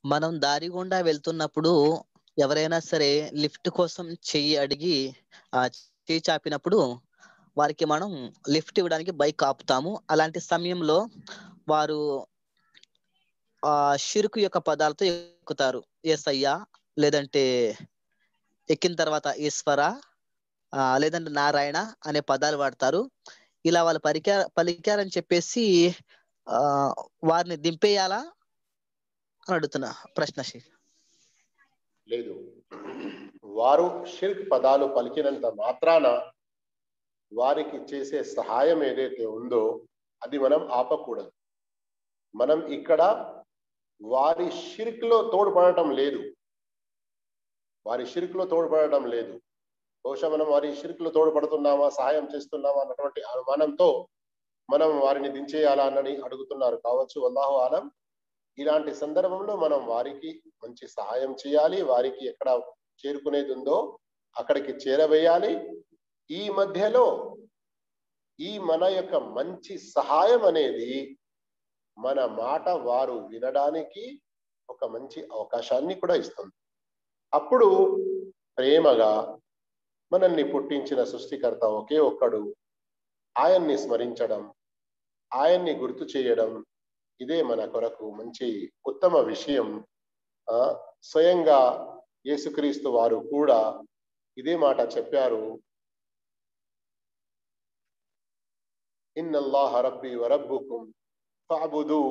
మనం దారి గుండా వెళ్తున్నప్పుడు ఎవరైనా సరే లిఫ్ట్ కోసం చెయ్యి అడిగి ఆ చెయ్యి చాపినప్పుడు వారికి మనం లిఫ్ట్ ఇవ్వడానికి బైక్ ఆపుతాము అలాంటి సమయంలో వారు ఆ షిరుకు యొక్క పదాలతో ఎక్కుతారు ఎస్ అయ్యా లేదంటే ఎక్కిన తర్వాత ఈశ్వర ఆ, లేదంటే నారాయణ అనే పదాలు వాడతారు ఇలా వాళ్ళు పలికా పలికారని చెప్పేసి ఆ వారిని దింపేయాలా అని అడుగుతున్నా ప్రశ్న శి- లేదు వారు షిర్క్ పదాలు పలికినంత మాత్రాన వారికి చేసే సహాయం ఏదైతే ఉందో అది మనం ఆపకూడదు మనం ఇక్కడ వారి షిర్క్ లో తోడ్పడటం లేదు వారి షిర్క్ లో తోడ్పడటం లేదు బహుశా మనం వారి షిర్క్ లో తోడ్పడుతున్నామా సహాయం చేస్తున్నామా అన్నటువంటి అనుమానంతో మనం వారిని దించేయాలా అన్నని అడుగుతున్నారు కావచ్చు అల్లాహు ఆలం ఇలాంటి సందర్భంలో మనం వారికి మంచి సహాయం చేయాలి వారికి ఎక్కడ చేరుకునేది ఉందో అక్కడికి చేరవేయాలి ఈ మధ్యలో ఈ మన యొక్క మంచి సహాయం అనేది మన మాట వారు వినడానికి ఒక మంచి అవకాశాన్ని కూడా ఇస్తుంది అప్పుడు ప్రేమగా మనల్ని పుట్టించిన సృష్టికర్త ఒకే ఒక్కడు ఆయన్ని స్మరించడం ఆయన్ని గుర్తు చేయడం ఇదే మన కొరకు మంచి ఉత్తమ విషయం ఆ స్వయంగా యేసుక్రీస్తు వారు కూడా ఇదే మాట చెప్పారు ఇన్నల్లాహ రబ్బి వరబ్బుకుం ఫఅబుదు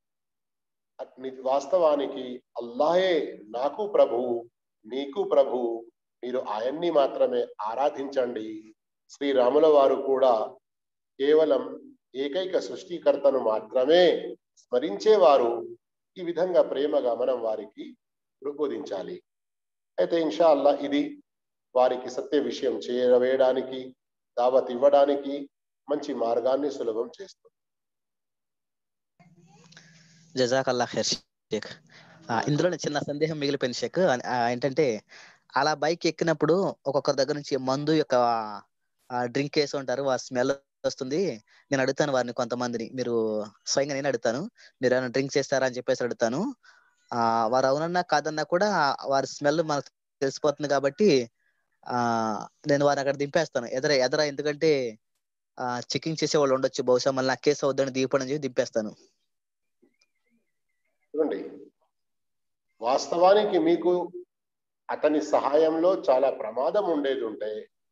వాస్తవానికి అల్లాహే నాకు ప్రభువు మీకు ప్రభువు మీరు ఆయన్ని మాత్రమే ఆరాధించండి శ్రీరాముల వారు కూడా కేవలం ఏకైక సృష్టికర్తను మాత్రమే స్మరించేవారు ఈ విధంగా ప్రేమగా మనం వారికి ప్రబోధించాలి అయితే ఇన్షా అల్లా ఇది వారికి సత్య విషయం చేరవేయడానికి దావత్ ఇవ్వడానికి మంచి మార్గాన్ని సులభం చేస్తుంది జజాకల్లా ఖైర్ షేక్ ఆ, ఇందులోనే చిన్న సందేహం మిగిలిపోయింది షేక్ ఆ, ఏంటంటే అలా బైక్ ఎక్కినప్పుడు ఒక్కొక్కరి దగ్గర నుంచి మందు యొక్క డ్రింక్ వేసి ఉంటారు ఆ స్మెల్ వస్తుంది నేను అడుగుతాను వారిని కొంతమందిని మీరు స్వయంగా నేను అడుగుతాను మీరు ఏమైనా డ్రింక్ చేస్తారా అని చెప్పేసి అడుగుతాను ఆ వారు అవునన్నా కాదన్నా కూడా వారి స్మెల్ మనకు తెలిసిపోతుంది కాబట్టి ఆ నేను వారిని అక్కడ దింపేస్తాను ఎదర ఎదర ఎందుకంటే ఆ చెకింగ్ చేసే వాళ్ళు ఉండొచ్చు బహుశా మళ్ళీ నా కేసు అవుద్దని దిగిపోవడం చెప్పి దింపేస్తాను చూడండి వాస్తవానికి మీకు అతని సహాయంలో చాలా ప్రమాదం ఉండేది ఉంటే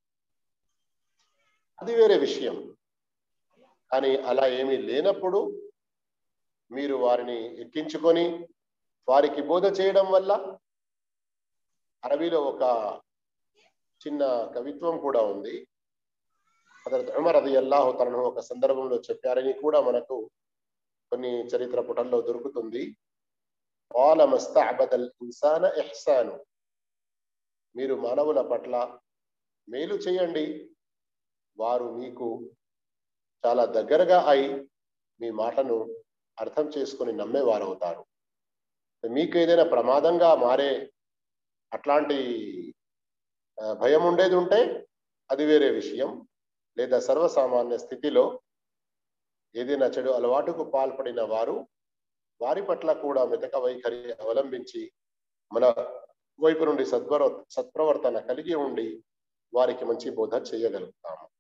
అది వేరే విషయం కానీ అలా ఏమీ లేనప్పుడు మీరు వారిని ఎక్కించుకొని వారికి బోధ చేయడం వల్ల అరబీలో ఒక చిన్న కవిత్వం కూడా ఉంది హజరత్ ఉమర్ అది అల్లాహు తనను ఒక సందర్భంలో చెప్పారని కూడా మనకు కొన్ని చరిత్ర పుటల్లో దొరుకుతుంది قال ما استعبد الإنسان إحسان మీరు మానవుల పట్ల మేలు చేయండి వారు మీకు చాలా దగ్గరగా అయి మీ మాటను అర్థం చేసుకుని నమ్మేవారు అవుతారు మీకు ఏదైనా ప్రమాదంగా మారే అట్లాంటి ఆ, భయం ఉండేది ఉంటే అది వేరే విషయం లేదా సర్వసామాన్య స్థితిలో ఏదైనా చెడు అలవాటుకు పాల్పడిన వారు వారి పట్ల కూడా మితక వైఖరి అవలంబించి మన వైపు నుండి సద్వర సత్ప్రవర్తన కలిగి ఉండి వారికి మంచి బోధ చేయగలుగుతాము